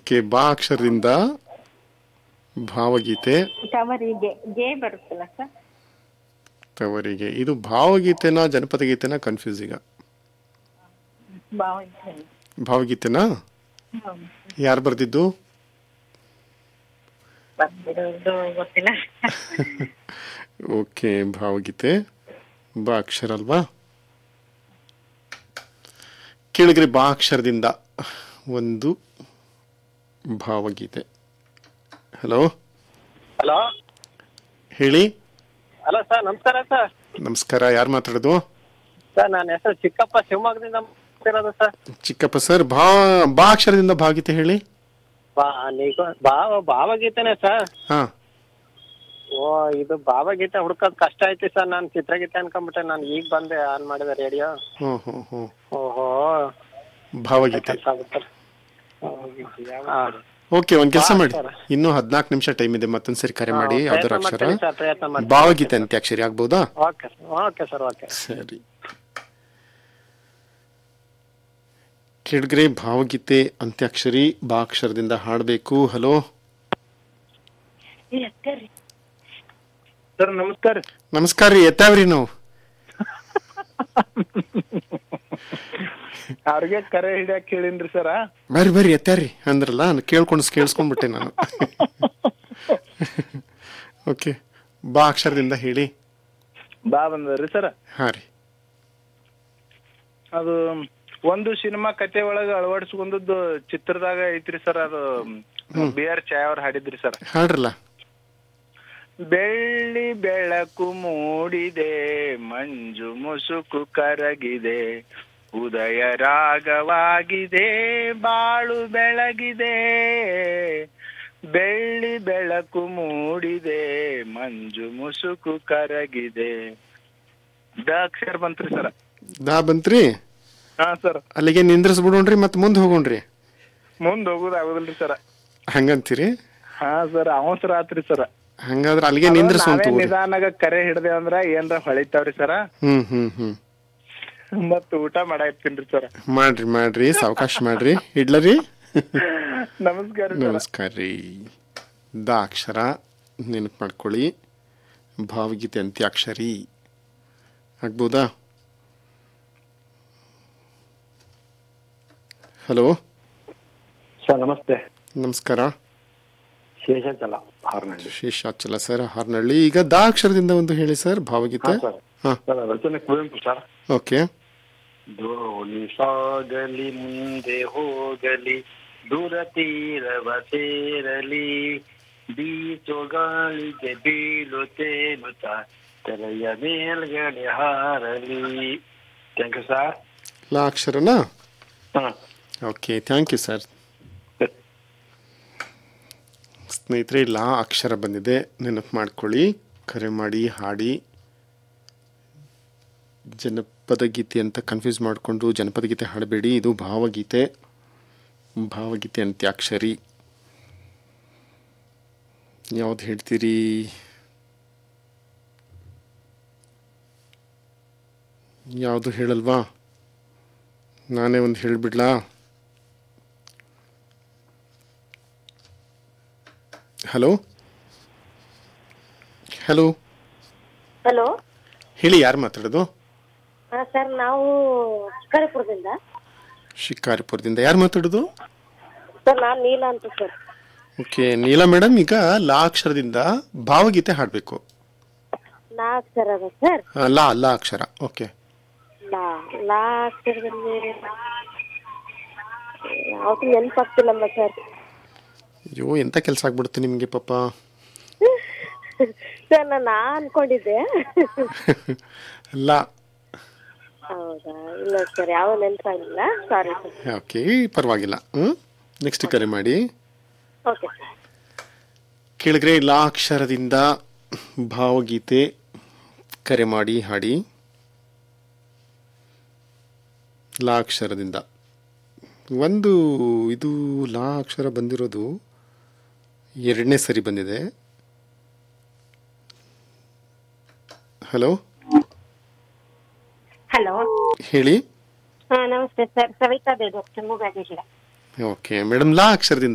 Okay ಬಾ ಅಕ್ಷರದಿಂದ ಭಾವಗೀತೆ ತವರಿಗೆ ಜೆ ಬರುತ್ತಲ್ಲ ಸರ್ ತವರಿಗೆ ಇದು ಭಾವಗೀತೆನಾ ಜನಪದ ಗೀತೆನಾ ಕನ್ಫ್ಯೂಸ್ ಈಗ ಭಾವಗೀತೆ ಭಾವಗೀತೆನಾ ಯಾರು ಬರೆದಿದ್ದು ಬರ್ದಿರೋದು ಗೊತ್ತಿಲ್ಲ ಓಕೆ ಭಾವಗೀತೆ ಬಾ ಅಕ್ಷರ ಅಲ್ವಾ ಕೇಳಿದ್ರಿ ಬಾ ಅಕ್ಷರದಿಂದ ಒಂದು ಭಾವಗೀತೆ ಹಲೋ ಹಲೋ ಹೇಳಿ ಹಲೋ ಸರ್ ನಮಸ್ಕಾರ ಸರ್ ನಮಸ್ಕಾರ ಯಾರು ಮಾತಾಡೋದು ಸರ್ ನನ್ನ ಹೆಸರು ಚಿಕ್ಕಪ್ಪ ಶಿವಮೊಗ್ಗದಿಂದ ಮಾತಾಡ್ತಿರೋದು ಸರ್ ಚಿಕ್ಕಪ್ಪ ಸರ್ ಭಾ ಬಾ ಅಕ್ಷರದಿಂದ ಭಾವಗೀತೆ ಹೇಳಿ ಬಾ ನೀವು ಭಾವ ಭಾವಗೀತೆನೆ ಸರ್ ಹಾ ಓ ಇದು ಭಾವಗೀತೆ ಹುಡ್ಕೋದ್ ಕಷ್ಟ ಐತಿ ಸರ್ ನಾನು ಚಿತ್ರಗೀತೆ ಅನ್ಕೊಂಡ್ಬಿಟ್ಟೆ ನಾನು ಈಗ ಬಂದೆ ಆನ್ ಮಾಡಿದೆ ರೇಡಿಯೋ ಹ್ಞೂ ಹ್ಞೂ ಹ್ಞೂ ಓಹೋ ಭಾವಗೀತೆ ಕೆಲಸ ಆಗುತ್ತೆ ಹಾ. ಓಕೆ ಒಂದ್ ಕೆಲಸ ಮಾಡಿ ಸರ್. ಇನ್ನೂ ಹದಿನಾಲ್ಕು ನಿಮಿಷ ಟೈಮ್ ಇದೆ ಮತ್ತೊಂದ್ಸರಿ ಕರೆ ಹಾ, ಮಾಡಿ ಯಾವ್ದಾರ ಪ್ರಯತ್ನ ಅಕ್ಷರ ಮಾಡ್ತೀನಿ ಸರ್, ಪ್ರಯತ್ನ ಮಾಡ್ತೀನಿ. ಭಾವಗೀತೆ ಅಂತ್ಯಾಕ್ಷರಿ ಆಗ್ಬೋದಾ ಓಕೆ ಓಕೆ ಸರ್ ಓಕೆ ಸರಿ ಕೆಡ್ಗ್ರೆ ಭಾವಗೀತೆ ಅಂತ್ಯಾಕ್ಷರಿ ಬಾ ಅಕ್ಷರದಿಂದ ಹಾಡಬೇಕು ಹಲೋ ಸರ್ ನಮಸ್ಕಾರ ನಮಸ್ಕಾರ ರೀ ಎತ್ತಾವ್ರಿ ನಾವು ಅವ್ರಿಗೆ ಕರೆ ಹಿಡಿಯಕ್ ಕೇಳಿನ್ರಿ ಸರ ಬರ್ರಿ ಬರ್ರಿ ಎತ್ತಾರ್ರಿ ಅಂದ್ರಲ್ಲ ನಾನು ಕೇಳ್ಕೊಂಡು ಕೇಳಿಸ್ಕೊಂಡ್ಬಿಟ್ಟೆ ನಾನು ಓಕೆ ಬಾ ಅಕ್ಷರದಿಂದ ಹೇಳಿ ಬಾ ಬಂದದ್ರಿ ಸರ ಹಾ ರೀ ಅದು ಒಂದು ಸಿನಿಮಾ ಕತೆ ಒಳಗ ಅಳವಡಿಸ್ಕೊಂಡದ್ದು ಚಿತ್ರದಾಗ ಐತ್ರಿ ಸರ್ ಅದು ಬಿ ಆರ್ ಛಾಯಾ ಅವ್ರು ಹಾಡಿದ್ರಿ ಸರ್ ಹಾಡ್ರಲ್ಲ ಬೆಳ್ಳಿ ಬೆಳಕು ಮೂಡಿದೆ ಮಂಜು ಮುಸುಕು ಕರಗಿದೆ ಉದಯ ರಾಗವಾಗಿದೆ ಬಾಳು ಬೆಳಗಿದೆ ಬೆಳ್ಳಿ ಬೆಳಕು ಮೂಡಿದೆ ಮಂಜು ಮುಸುಕು ಕರಗಿದೆ ದ ಅಕ್ಷರ ಬಂತ್ರಿ ಸರ ದಾ ಬಂತ್ರಿ ಹಾ ಸರ್ ಅಲ್ಲಿಗೆ ನಿಂದ್ರಿಸ್ಬಿಡೋಣ್ರಿ ಮತ್ತೆ ಮುಂದೆ ಹೋಗೋಣ್ರಿ ಮುಂದ್ ಹೋಗುದ್ ಆಗುದಿಲ್ರಿ ಸರ ಹಂಗಂತೀರಿ ಹಾ ಸರ್ ಅವಸರ ಆತ್ರಿ ಸರ ಹಂಗಾದ್ರೆ ಅಲ್ಲಿಗೆ ನಿಂದ್ರಿಸುವಂತ ನಾವೇ ನಿಧಾನಾಗ ಕರೆ ಹಿಡ್ದೆ ಅಂದ್ರ ಏನ್ರ ಹೊಳಿತಾವ್ರಿ ಸರ ಹ್ಮ್ ಹ್ಮ್ ಹ್ಮ್ ಮತ್ ಊಟ ಮಾಡಾಕ್ತೀನ್ರಿ ಸರ ಮಾಡ್ರಿ ಮಾಡ್ರಿ ಸಾವಕಾಶ ಮಾಡ್ರಿ ಇಡ್ಲರಿ ನಮಸ್ಕಾರ ಸರ ನಮಸ್ಕಾರ ರೀ ದ ಅಕ್ಷರ ನೆನಪು ಮಾಡ್ಕೊಳ್ಳಿ ಭಾವಗೀತೆ ಅಂತ್ಯಾಕ್ಷರಿ ಆಗ್ಬೋದಾ ಹಲೋ ಸರ್ ನಮಸ್ತೆ ನಮಸ್ಕಾರ ಶೇಷಾಚಲ ಹಾರ್ನಳ್ಳಿ ಶೇಷಾಚಲ ಸರ್ ಹಾರ್ನಳ್ಳಿ ಈಗ ದ ಅಕ್ಷರದಿಂದ ಒಂದು ಹೇಳಿ ಸರ್ ಭಾವಗೀತೆ ಹಾ, ಸರ್. ಹಾ ಸರ್ ರಚನೆ ಕುವೆಂಪು ಸರ್ ಓಕೆ ದೋಣಿ ಸಾಗಲಿ ಮುಂದೆ ಹೋಗಲಿ ದೂರ ತೀರವ ಸೇರಲಿ ಬೀಚೋ ಗಾಳಿಗೆ ಬೀಳು ತೇಲುತ್ತ ತೆರೆಯ ಮೇಲ್ಗಡೆ ಹಾರಲಿ ಥ್ಯಾಂಕ್ ಯು ಸರ್ ಲಾ ಅಕ್ಷರನಾ ಹಾಂ ಓಕೆ ಥ್ಯಾಂಕ್ ಯು ಸರ್ ಸ್ನೇಹಿತರೆ ಲಾ ಅಕ್ಷರ ಬಂದಿದೆ ನೆನಪು ಮಾಡ್ಕೊಳ್ಳಿ ಕರೆ ಮಾಡಿ ಹಾಡಿ ಜನಪದ ಗೀತೆ ಅಂತ ಕನ್ಫ್ಯೂಸ್ ಮಾಡಿಕೊಂಡು ಜನಪದ ಗೀತೆ ಹಾಡಬೇಡಿ ಇದು ಭಾವಗೀತೆ ಭಾವಗೀತೆ ಅಂತ್ಯಾಕ್ಷರಿ ಯಾವ್ದು ಹೇಳ್ತೀರಿ ಯಾವುದು ಹೇಳಲ್ವಾ ನಾನೇ ಒಂದು ಹೇಳಿಬಿಡ್ಲಾ ಹಲೋ ಹಲೋ ಹಲೋ ಹೇಳಿ ಯಾರು ಮಾತಾಡೋದು ಸರ್ ನಾವು ಶಿಕಾರಿಪುರದಿಂದ ಶಿಕಾರಿಪುರದಿಂದ ಯಾರು ಮಾತಾಡೋದು ಸರ್ ನಾನು ನೀಲ ಅಂತ ಸರ್ ಓಕೆ ನೀಲಾ ಮೇಡಮ್ ಈಗ ಲಾ ಅಕ್ಷರದಿಂದ ಭಾವಗೀತೆ ಹಾಡಬೇಕು ಲಾ ಅಕ್ಷರ ಅದ ಸರ್ ಲಾ ಲಾ ಅಕ್ಷರ ಓಕೆ ಲಾ ಲಾ ಅಕ್ಷರದಲ್ಲಿ ಯಾವ್ದು ನೆನಪಾಗ್ತಿಲ್ಲಮ್ಮ ಸರ್ ಅಯ್ಯೋ ಎಂಥ ಕೆಲಸ ಆಗ್ಬಿಡುತ್ತೆ ನಿಮಗೆ ಪಾಪ ಸರ್ ನಾನು ಆ ಅನ್ಕೊಂಡಿದ್ದೆ ಲಾ ಹೌದಾ ಇಲ್ಲ ಸರ್ ಯಾವ ನೆನಪಾಗಿಲ್ಲ ಸಾರಿ ಸರ್ ಓಕೆ ಪರವಾಗಿಲ್ಲ ಹ್ಞೂ ನೆಕ್ಸ್ಟ್ ಕರೆ ಮಾಡಿ ಓಕೆ ಸರ್ ಕೇಳಿದ್ರೆ ಲಾ ಅಕ್ಷರದಿಂದ ಭಾವಗೀತೆ ಕರೆ ಮಾಡಿ ಹಾಡಿ ಲಾ ಅಕ್ಷರದಿಂದ ಒಂದು ಇದು ಲಾ ಅಕ್ಷರ ಬಂದಿರೋದು ಎರಡನೇ ಸರಿ ಬಂದಿದೆ ಹಲೋ ಹಲೋ ಹೇಳಿ ಹಾ ನಮಸ್ತೆ ಸರ್ ಸವಿತಾ ದೇವಿ ಶಿವಮೊಗ್ಗ ಜಿಲ್ಲೆ ಓಕೆ ಮೇಡಮ್ ಲಾ ಅಕ್ಷರದಿಂದ